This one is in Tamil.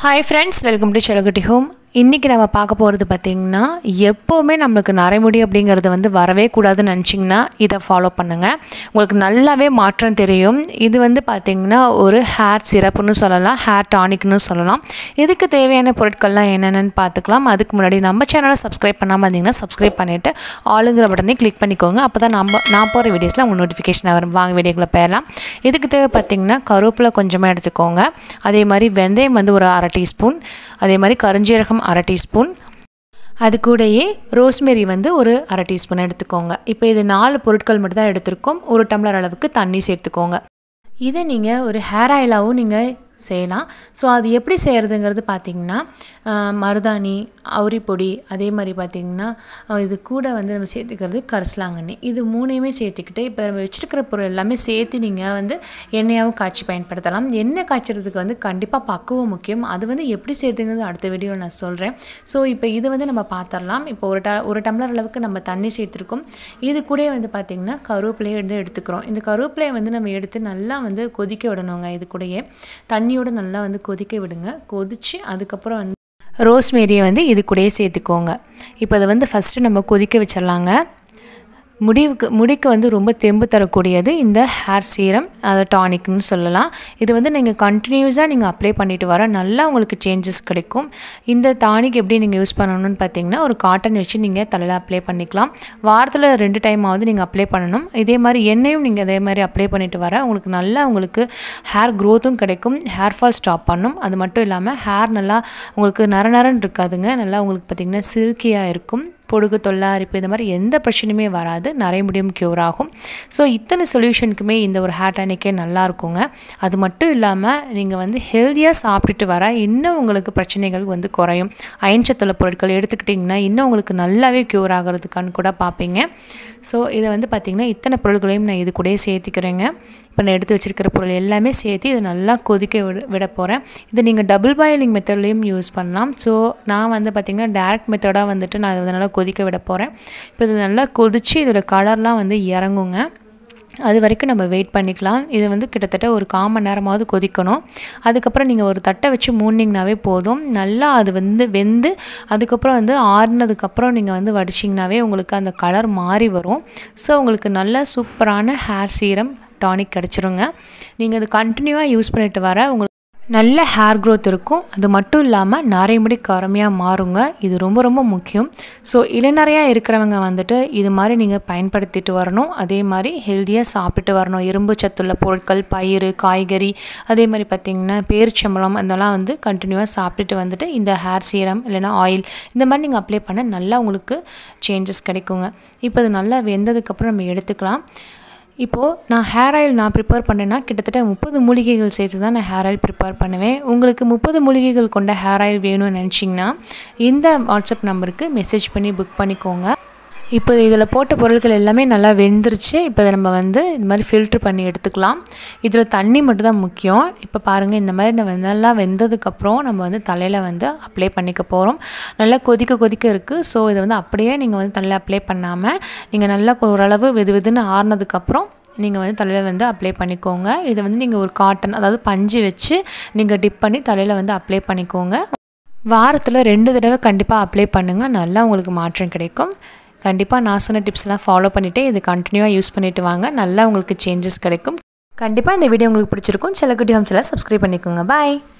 hi friends welcome to Chellakutti home இன்றைக்கி நம்ம பார்க்க போகிறது பார்த்திங்கன்னா எப்போவுமே நம்மளுக்கு நரைமுடி அப்படிங்கிறது வந்து வரவே கூடாதுன்னு நினச்சிங்கன்னா இதை ஃபாலோ பண்ணுங்கள் உங்களுக்கு நல்லாவே மாற்றம் தெரியும் இது வந்து பார்த்திங்கன்னா ஒரு ஹேர் சிரப்புன்னு சொல்லலாம் ஹேர் டானிக்னு சொல்லலாம் இதுக்கு தேவையான பொருட்கள்லாம் என்னென்னு பார்த்துக்கலாம் அதுக்கு முன்னாடி நம்ம சேனலை சப்ஸ்கிரைப் பண்ணாமல் இருந்தீங்கன்னா சப்ஸ்கிரைப் பண்ணிவிட்டு ஆளுங்கிற பட்டனே கிளிக் பண்ணிக்கோங்க அப்போ தான் நம்ம நான் போகிற வீடியோஸில் உங்களுக்கு நோட்டிஃபிகேஷன் வரும் வாங்க வீடியோக்குள்ளே போயிடலாம் இதுக்கு தேவை பார்த்திங்கன்னா கருவேப்பிலை கொஞ்சமாக எடுத்துக்கோங்க அதே மாதிரி வெந்தயம் வந்து ஒரு அரை டீஸ்பூன் அதே மாதிரி கருஞ்சீரகம் அரை டீஸ்பூன் அது கூடயே ரோஸ்மெரி வந்து ஒரு அரை டீஸ்பூன் எடுத்துக்கோங்க இப்போ இது நாலு பொருட்கள் மட்டும் தான் எடுத்திருக்கோம் ஒரு டம்ளர் அளவுக்கு தண்ணி சேர்த்துக்கோங்க இதை நீங்கள் ஒரு ஹேர் ஆயிலாகவும் நீங்கள் செய்யலாம் ஸோ அது எப்படி செய்கிறதுங்கிறது பார்த்திங்கன்னா மருதாணி அவுரி பொடி அதே மாதிரி பார்த்திங்கன்னா இது கூட வந்து நம்ம சேர்த்துக்கிறது கரிசலாங்கண்ணி இது மூணையுமே சேர்த்துக்கிட்டு இப்போ நம்ம வச்சுருக்கிற பொருள் எல்லாமே சேர்த்து நீங்கள் வந்து எண்ணெயாகவும் காய்ச்சி பயன்படுத்தலாம் எண்ணெய் காய்ச்சறதுக்கு வந்து கண்டிப்பாக பக்குவம் முக்கியம் அது வந்து எப்படி சேர்த்துங்கிறது அடுத்த வீடியோவில் நான் சொல்கிறேன் ஸோ இப்போ இது வந்து நம்ம பார்த்துடலாம் இப்போ ஒரு ட ஒரு டம்ளர் அளவுக்கு நம்ம தண்ணி சேர்த்துருக்கோம் இது கூட வந்து பார்த்திங்கன்னா கருவேப்பிலையை எடுத்து எடுத்துக்கிறோம் இந்த கருவேப்பிலையை வந்து நம்ம எடுத்து நல்லா வந்து கொதிக்க விடணுங்க இது கூடயே தண்ணியோடு நல்லா வந்து கொதிக்க விடுங்க கொதித்து அதுக்கப்புறம் வந்து ரோஸ்மேரியை வந்து இது கூடயே சேர்த்துக்கோங்க இப்போ அதை வந்து ஃபஸ்ட்டு நம்ம கொதிக்க வச்சிடலாங்க முடிவுக்கு முடிக்கு வந்து ரொம்ப தெம்பு தரக்கூடியது இந்த ஹேர் சீரம் அதை டானிக்னு சொல்லலாம் இது வந்து நீங்கள் கண்டினியூஸாக நீங்கள் அப்ளை பண்ணிட்டு வர நல்லா உங்களுக்கு சேஞ்சஸ் கிடைக்கும் இந்த டானிக் எப்படி நீங்கள் யூஸ் பண்ணணும்னு பார்த்தீங்கன்னா ஒரு காட்டன் வச்சு நீங்கள் தலையில் அப்ளை பண்ணிக்கலாம் வாரத்தில் ரெண்டு டைம் ஆகுது நீங்கள் அப்ளை பண்ணணும் இதே மாதிரி எண்ணெயும் நீங்கள் அதே மாதிரி அப்ளை பண்ணிட்டு வர உங்களுக்கு நல்லா உங்களுக்கு ஹேர் க்ரோத்தும் கிடைக்கும் ஹேர் ஃபால் ஸ்டாப் பண்ணும் அது மட்டும் இல்லாமல் ஹேர் நல்லா உங்களுக்கு நர நரன்னு இருக்காதுங்க நல்லா உங்களுக்கு பார்த்திங்கன்னா சில்கியாக இருக்கும் பொடுகு தொல்லை அரிப்பு இந்த மாதிரி எந்த பிரச்சனையுமே வராது நிறைய முடியும் க்யூர் ஆகும் ஸோ இத்தனை சொல்யூஷனுக்குமே இந்த ஒரு ஹேர் டானிக்கே நல்லா இருக்குங்க அது மட்டும் இல்லாமல் நீங்கள் வந்து ஹெல்த்தியாக சாப்பிட்டுட்டு வர இன்னும் உங்களுக்கு பிரச்சனைகள் வந்து குறையும் அயன் சத்துள்ள பொருட்கள் எடுத்துக்கிட்டிங்கன்னா இன்னும் உங்களுக்கு நல்லாவே க்யூர் ஆகிறதுக்கான்னு கூட பார்ப்பீங்க ஸோ இதை வந்து பார்த்திங்கன்னா இத்தனை பொருட்களையும் நான் இது கூடயே சேர்த்துக்கிறேங்க இப்போ நான் எடுத்து வச்சுருக்கிற பொருள் எல்லாமே சேர்த்து இதை நல்லா கொதிக்க விட விட போகிறேன் இதை நீங்கள் டபுள் பாயிலிங் மெத்தட்லேயும் யூஸ் பண்ணலாம் ஸோ நான் வந்து பார்த்திங்கன்னா டேரக்ட் மெத்தடாக வந்துட்டு நான் இதை நல்லா கொதிக்க விட போகிறேன் இப்போ இது நல்லா கொதித்து இதோட கலர்லாம் வந்து இறங்குங்க அது வரைக்கும் நம்ம வெயிட் பண்ணிக்கலாம் இது வந்து கிட்டத்தட்ட ஒரு கால் மணி நேரமாவது கொதிக்கணும் அதுக்கப்புறம் நீங்கள் ஒரு தட்டை வச்சு மூடினீங்கனாவே போதும் நல்லா அது வந்து வெந்து அதுக்கப்புறம் வந்து ஆறுனதுக்கப்புறம் நீங்கள் வந்து வடிச்சிங்கனாவே உங்களுக்கு அந்த கலர் மாறி வரும் ஸோ உங்களுக்கு நல்ல சூப்பரான ஹேர் சீரம் டானிக் கிடச்சிருங்க நீங்கள் அது கண்டினியூவாக யூஸ் பண்ணிட்டு வர உங்களுக்கு நல்ல ஹேர் க்ரோத் இருக்கும் அது மட்டும் இல்லாமல் நிறைய முடி கருமையாக மாறுங்க இது ரொம்ப ரொம்ப முக்கியம் ஸோ இளநறையாக இருக்கிறவங்க வந்துட்டு இது மாதிரி நீங்கள் பயன்படுத்திட்டு வரணும் அதே மாதிரி ஹெல்த்தியாக சாப்பிட்டு வரணும் இரும்பு சத்துள்ள பொருட்கள் பயிர் காய்கறி அதே மாதிரி பார்த்திங்கன்னா பேரிச்சம்பளம் அதெல்லாம் வந்து கண்டினியூவாக சாப்பிட்டுட்டு வந்துட்டு இந்த ஹேர் சீரம் இல்லைனா ஆயில் இந்த மாதிரி நீங்கள் அப்ளை பண்ண நல்லா உங்களுக்கு சேஞ்சஸ் கிடைக்குங்க இப்போ அது நல்லா வெந்ததுக்கப்புறம் நம்ம எடுத்துக்கலாம் இப்போது நான் ஹேர் ஆயில் நான் ப்ரிப்பேர் பண்ணேன்னா கிட்டத்தட்ட முப்பது மூலிகைகள் சேர்த்து தான் நான் ஹேர் ஆயில் ப்ரிப்பேர் பண்ணுவேன் உங்களுக்கு முப்பது மூலிகைகள் கொண்ட ஹேர் ஆயில் வேணும்னு நினச்சிங்கன்னா இந்த வாட்ஸ்அப் நம்பருக்கு மெசேஜ் பண்ணி புக் பண்ணிக்கோங்க இப்போ இதில் போட்ட பொருட்கள் எல்லாமே நல்லா வெந்துருச்சு இப்போ இதை நம்ம வந்து இந்த மாதிரி ஃபில்ட்ரு பண்ணி எடுத்துக்கலாம் இதில் தண்ணி மட்டும் தான் முக்கியம் இப்போ பாருங்கள் இந்த மாதிரி நம்ம நல்லா வெந்ததுக்கப்புறம் நம்ம வந்து தலையில் வந்து அப்ளை பண்ணிக்க போகிறோம் நல்லா கொதிக்க கொதிக்க இருக்குது ஸோ இதை வந்து அப்படியே நீங்கள் வந்து தலையில் அப்ளை பண்ணாமல் நீங்கள் நல்லா ஓரளவு வெது வெதுன்னு ஆறுனதுக்கப்புறம் நீங்கள் வந்து தலையில் வந்து அப்ளை பண்ணிக்கோங்க இதை வந்து நீங்கள் ஒரு காட்டன் அதாவது பஞ்சு வச்சு நீங்கள் டிப் பண்ணி தலையில் வந்து அப்ளை பண்ணிக்கோங்க வாரத்தில் ரெண்டு தடவை கண்டிப்பாக அப்ளை பண்ணுங்கள் நல்லா உங்களுக்கு மாற்றம் கிடைக்கும் கண்டிப்பாக நான் சொன்ன டிப்ஸ்லாம் ஃபாலோ பண்ணிவிட்டு இது கண்டினியூவாக யூஸ் பண்ணிவிட்டு வாங்க நல்லா உங்களுக்கு சேஞ்சஸ் கிடைக்கும் கண்டிப்பாக இந்த வீடியோ உங்களுக்கு பிடிச்சிருக்கும் சில குட்டி ஹோம் சில சப்ஸ்கிரைப் பண்ணிக்கோங்க பாய்